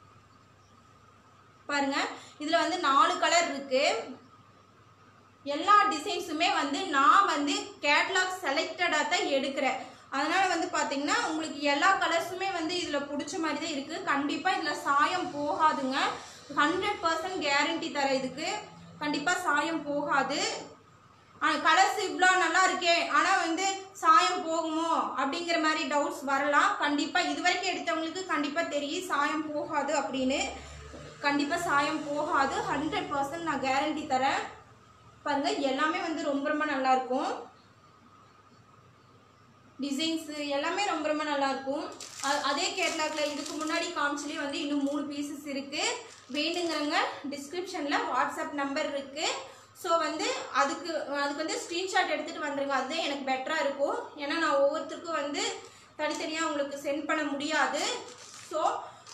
பாருங்க இதில் வந்து நாலு கலர் இருக்கு எல்லா டிசைன்ஸுமே வந்து நான் வந்து கேட்லாக் செலக்டடாக தான் எடுக்கிறேன் அதனால வந்து பார்த்தீங்கன்னா உங்களுக்கு எல்லா கலர்ஸுமே வந்து இதில் பிடிச்ச மாதிரி தான் இருக்குது கண்டிப்பாக இதில் சாயம் போகாதுங்க ஹண்ட்ரட் பர்சன்ட் கேரண்டி தர இதுக்கு கண்டிப்பாக சாயம் போகாது ஆனால் கலர்ஸ் இவ்வளோ நல்லா இருக்கே ஆனால் வந்து சாயம் போகுமோ அப்படிங்கிற மாதிரி டவுட்ஸ் வரலாம் கண்டிப்பாக இது வரைக்கும் எடுத்தவங்களுக்கு கண்டிப்பாக தெரியும் சாயம் போகாது அப்படின்னு கண்டிப்பாக சாயம் போகாது ஹண்ட்ரட் பர்சன்ட் நான் கேரண்டி தரேன் பாருங்க எல்லாமே வந்து ரொம்ப ரொம்ப நல்லா இருக்கும் டிசைன்ஸு எல்லாமே ரொம்ப ரொம்ப நல்லா இருக்கும் அ- அதே கேட்லாக்ல இதுக்கு முன்னாடி காமிச்சிலே வந்து இன்னும் மூணு பீசஸ் இருக்கு வேணுங்கிறவங்க டிஸ்கிரிப்ஷனில் வாட்ஸ்அப் நம்பர் இருக்கு ஸோ வந்து அதுக்கு அதுக்கு வந்து ஸ்க்ரீன்ஷாட் எடுத்துகிட்டு வந்துருங்க அதுதான் எனக்கு பெட்டராக இருக்கும் ஏன்னா நான் ஒவ்வொருத்தருக்கும் வந்து தனித்தனியாக உங்களுக்கு சென்ட் பண்ண முடியாது ஸோ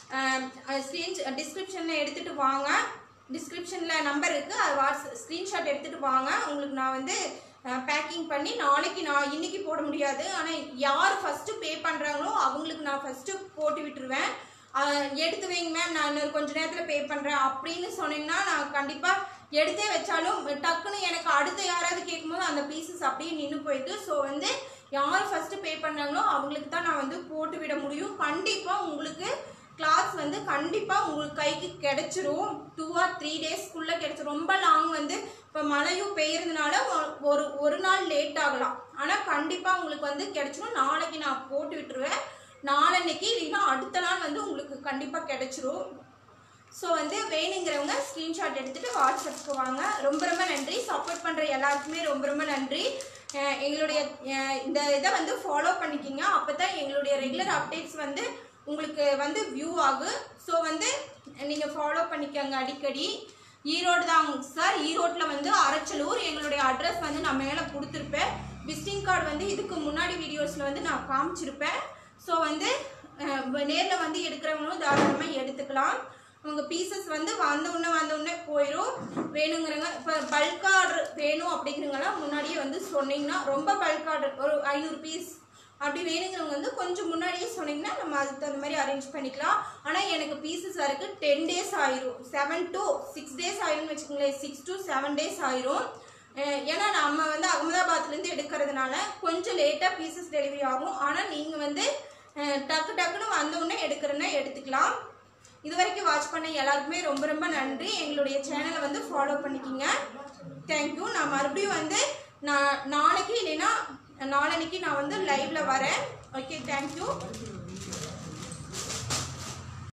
ஸ்க்ரீன் டிஸ்கிரிப்ஷனில் எடுத்துகிட்டு வாங்க டிஸ்கிரிப்ஷனில் நம்பர் இருக்குது அது வாட்ஸ் ஸ்க்ரீன்ஷாட் எடுத்துகிட்டு வாங்க உங்களுக்கு நான் வந்து பேக்கிங் பண்ணி நாளைக்கு நான் இன்னைக்கு போட முடியாது ஆனால் யார் ஃபஸ்ட்டு பே பண்ணுறாங்களோ அவங்களுக்கு நான் ஃபஸ்ட்டு போட்டு விட்டுருவேன் அஹ், எடுத்து வைங்க மேம் நான் இன்னொரு கொஞ்ச நேரத்தில் பே பண்ணுறேன் அப்படின்னு சொன்னீங்கன்னா நான் கண்டிப்பாக எடுத்தே வச்சாலும் டக்குன்னு எனக்கு அடுத்து யாராவது கேட்கும்போது அந்த பீசஸ் அப்படியே நின்று போயிடுது ஸோ வந்து யார் ஃபஸ்ட்டு பே பண்ணாங்களோ அவங்களுக்கு தான் நான் வந்து போட்டு விட முடியும் கண்டிப்பாக உங்களுக்கு கிளாஸ் வந்து கண்டிப்பாக உங்களுக்கு கைக்கு கிடைச்சிரும் டூ ஆர் த்ரீ டேஸ்க்குள்ளே கிடைச்சிரும் ரொம்ப லாங் வந்து இப்போ மழையும் பெய்யறதுனால ஒ- ஒரு ஒரு நாள் லேட் ஆகலாம் ஆனால் கண்டிப்பாக உங்களுக்கு வந்து கிடைச்சிரும் நாளைக்கு நான் போட்டு விட்டுருவேன் நாளன்னைக்கு இல்லைன்னா அடுத்த நாள் வந்து உங்களுக்கு கண்டிப்பாக கிடைச்சிரும் ஸோ வந்து வேணுங்கிறவங்க ஸ்க்ரீன்ஷாட் எடுத்துட்டு வாட்ஸ்அப்புக்கு வாங்க ரொம்ப ரொம்ப நன்றி சப்போர்ட் பண்ணுற எல்லாருக்குமே ரொம்ப ரொம்ப நன்றி அஹ் எங்களுடைய அஹ் இந்த இதை வந்து ஃபாலோ பண்ணிக்கிங்க அப்போ தான் எங்களுடைய ரெகுலர் அப்டேட்ஸ் வந்து உங்களுக்கு வந்து வியூ ஆகும் ஸோ வந்து நீங்கள் ஃபாலோ பண்ணிக்கோங்க அடிக்கடி ஈரோடு தான் சார் ஈரோட்டில் வந்து அரச்சலூர் எங்களுடைய அட்ரஸ் வந்து நான் மேலே கொடுத்துருப்பேன் விசிட்டிங் கார்டு வந்து இதுக்கு முன்னாடி வீடியோஸில் வந்து நான் காமிச்சிருப்பேன் ஸோ வந்து நேரில் வந்து எடுக்கிறவங்களும் தாராளமாக எடுத்துக்கலாம் உங்க பீசஸ் வந்து வந்த உடனே வந்த உடனே போயிடும் வேணுங்கிறவங்க இப்போ பல்க் ஆர்டர் வேணும் அப்படிங்கிறவங்களாம் முன்னாடியே வந்து சொன்னீங்கன்னா ரொம்ப பல்க் ஆர்டர் ஒரு ஐநூறு பீஸ் அப்படி வேணுங்கிறவங்க வந்து கொஞ்சம் முன்னாடியே சொன்னீங்கன்னா நம்ம அதுக்கு தகுந்த மாதிரி அரேஞ்ச் பண்ணிக்கலாம் ஆனால் எனக்கு பீசஸ் வரக்கு டென் டேஸ் ஆயிரும் செவன் to சிக்ஸ் டேஸ் ஆயிரும்னு வச்சுக்கோங்களேன் சிக்ஸ் to செவன் டேஸ் ஆயிரும் அஹ் ஏன்னா நம்ம வந்து அகமதாபாத்லேருந்து எடுக்கிறதுனால கொஞ்சம் லேட்டாக பீசஸ் டெலிவரி ஆகும் ஆனால் நீங்கள் வந்து அஹ், டக்கு டக்குன்னு வந்த உடனே எடுக்கிறேன்னா எடுத்துக்கலாம் இது வரைக்கும் வாட்ச் பண்ண எல்லாருக்குமே ரொம்ப ரொம்ப நன்றி எங்களுடைய சேனலை வந்து ஃபாலோ பண்ணிக்கிங்க தேங்க்யூ நான் மறுபடியும் வந்து நான் நாளைக்கு இல்லைன்னா நாளன்னைக்கு நான் வந்து லைவ்ல வரேன் ஓகே தேங்க்யூ